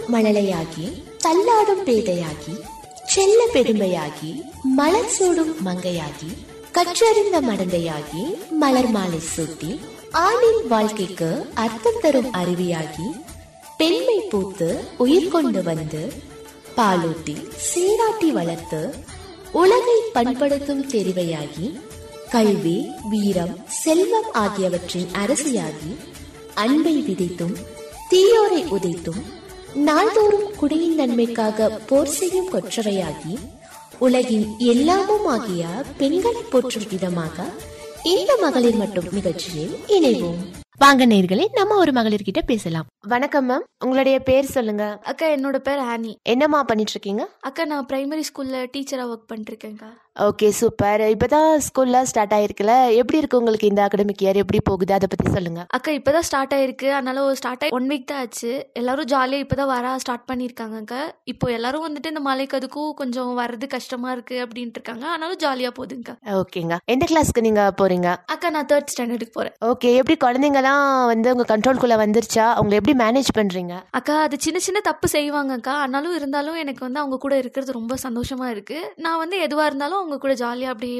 மழலையாகி தள்ளாடும் பேதையாகி செல்ல பெருமையாகி மலர் சூடும் மங்கையாகி கற்றறிந்த மடந்தையாகி மலர் மாலை சூட்டி ஆணின் வாழ்க்கைக்கு அர்த்தம் தரும் அருவியாகி பெண்மை பூத்து உயிர் கொண்டு வந்து பாலூட்டி சீராட்டி வளர்த்து உலகை பண்படுத்தும் தெரிவையாகி கல்வி வீரம் செல்வம் ஆகியவற்றின் அரசியாகி அன்பை விதைத்தும் தீயோரை உதைத்தும் நாள்தோறும் குடியின் நன்மைக்காக போர் செய்யும் கொற்றவையாகி உலகின் எல்லாமும் ஆகிய பெண்களை போற்றும் விதமாக இந்த மகளிர் மட்டும் நிகழ்ச்சியில் இணைவோம் வாங்க நேர்களே நம்ம ஒரு மகளிர் கிட்ட பேசலாம் வணக்கம் மேம் உங்களுடைய பேர் சொல்லுங்க அக்கா என்னோட பேர் ஆனி என்னம்மா பண்ணிட்டு இருக்கீங்க அக்கா நான் பிரைமரி ஸ்கூல்ல டீச்சரா ஒர்க் பண்ணிருக்கேன்க்கா ஓகே சூப்பர் இப்பதான் ஸ்கூல்ல ஸ்டார்ட் ஆயிருக்குல்ல எப்படி இருக்கு உங்களுக்கு இந்த அகடமிக் இயர் எப்படி போகுது அதை பத்தி சொல்லுங்க அக்கா இப்பதான் ஸ்டார்ட் ஆயிருக்கு அதனால ஒரு ஸ்டார்ட் ஆகி ஒன் வீக் தான் ஆச்சு எல்லாரும் ஜாலியா இப்பதான் வர ஸ்டார்ட் பண்ணிருக்காங்க அக்கா இப்போ எல்லாரும் வந்துட்டு இந்த மலைக்கு அதுக்கும் கொஞ்சம் வர்றது கஷ்டமா இருக்கு அப்படின்ட்டு இருக்காங்க ஆனாலும் ஜாலியா போகுதுங்கக்கா ஓகேங்க எந்த கிளாஸ்க்கு நீங்க போறீங்க அக்கா நான் தேர்ட் ஸ்டாண்டர்டுக்கு போறேன் ஓகே எப்படி குழந்தைங்கலாம் வந்து உங்க கண்ட்ரோல்குள்ள வந்துருச்சா அவங்க எப்படி மேனேஜ் பண்றீங்க அக்கா அது சின்ன சின்ன தப்பு செய்வாங்கக்கா ஆனாலும் இருந்தாலும் எனக்கு வந்து அவங்க கூட இருக்கிறது ரொம்ப சந்தோஷமா இருக்கு நான் வந்து எதுவா இருந்தாலும் அவங்க கூட ஜாலியா அப்படியே